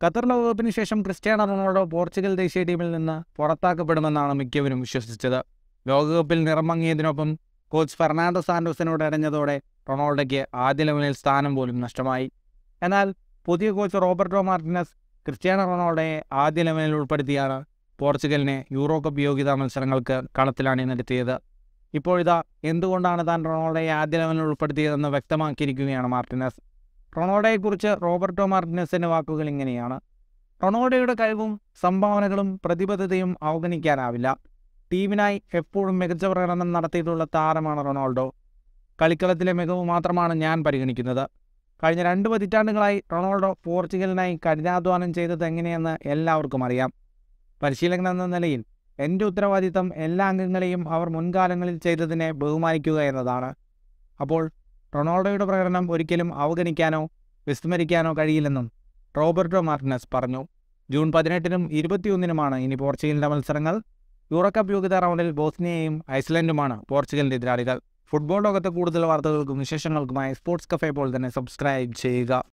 Qatar ലോകകപ്പിന് ശേഷം Cristiano Ronaldo Portugal ദേശീയ ടീമിൽ നിന്ന് പുറത്താക്കപ്പെടുമെന്നാണ് മിക്കവരും വിശ്വസിച്ചത് ലോകകപ്പിൽ നിറമങ്ങിയതിനൊപ്പം കോച്ച് ഫെർണാണ്ടോ സാന്റോസിനോട് ഇടഞ്ഞതോടെ റൊണാൾഡോയ്ക്ക് ആദ്യ ലെവലിൽ സ്ഥാനം പോലും നഷ്ടമായി എന്നാൽ പുതിയ കോച്ച് റോബർട്ടോ മാർട്ടിനസ് ക്രിസ്ത്യാനോ റൊണാൾഡോയെ ആദ്യ ലെവലിൽ ഉൾപ്പെടുത്തിയാണ് പോർച്ചുഗലിനെ യൂറോ കപ്പ് യോഗ്യതാ മത്സരങ്ങൾക്ക് കളത്തിലാണ് നിർത്തിയത് ഇപ്പോഴിതാ എന്തുകൊണ്ടാണ് താൻ റൊണാൾഡോയെ ആദ്യ ലെവലിൽ ഉൾപ്പെടുത്തിയതെന്ന് വ്യക്തമാക്കിയിരിക്കുകയാണ് മാർട്ടിനസ് റൊണാൾഡോയെക്കുറിച്ച് റോബർട്ടോ മാർട്ടിനസിൻ്റെ വാക്കുകൾ ഇങ്ങനെയാണ് റൊണാൾഡോയുടെ കഴിവും സംഭാവനകളും പ്രതിബദ്ധതയും അവഗണിക്കാനാവില്ല ടീമിനായി എപ്പോഴും മികച്ച പ്രകടനം നടത്തിയിട്ടുള്ള താരമാണ് റൊണാൾഡോ കളിക്കളത്തിലെ മികവ് മാത്രമാണ് ഞാൻ പരിഗണിക്കുന്നത് കഴിഞ്ഞ രണ്ട് പതിറ്റാണ്ടുകളായി റൊണാൾഡോ പോർച്ചുഗലിനായി കഠിനാധ്വാനം ചെയ്തത് എങ്ങനെയെന്ന് എല്ലാവർക്കും അറിയാം പരിശീലകൻ എന്ന നിലയിൽ എൻ്റെ ഉത്തരവാദിത്തം എല്ലാ അംഗങ്ങളെയും അവർ മുൻകാലങ്ങളിൽ ചെയ്തതിനെ ബഹുമാനിക്കുക എന്നതാണ് അപ്പോൾ റൊണാൾഡോയുടെ പ്രകടനം ഒരിക്കലും അവഗണിക്കാനോ വിസ്മരിക്കാനോ കഴിയില്ലെന്നും റോബർട്ടോ മാർട്ടിനസ് പറഞ്ഞു ജൂൺ പതിനെട്ടിനും ഇരുപത്തിയൊന്നിനുമാണ് ഇനി പോർച്ചുഗലിൻ്റെ മത്സരങ്ങൾ യൂറോ കപ്പ് യോഗ്യതാ റൗണ്ടിൽ ബോസ്നിയയും ഐസ്ലൻഡുമാണ് പോർച്ചുഗലിൻ്റെ എതിരാളികൾ ഫുട്ബോൾ ലോകത്തെ കൂടുതൽ വാർത്തകൾക്കും വിശേഷങ്ങൾക്കുമായി സ്പോർട്സ് കഫേ പോലെ തന്നെ സബ്സ്ക്രൈബ് ചെയ്യുക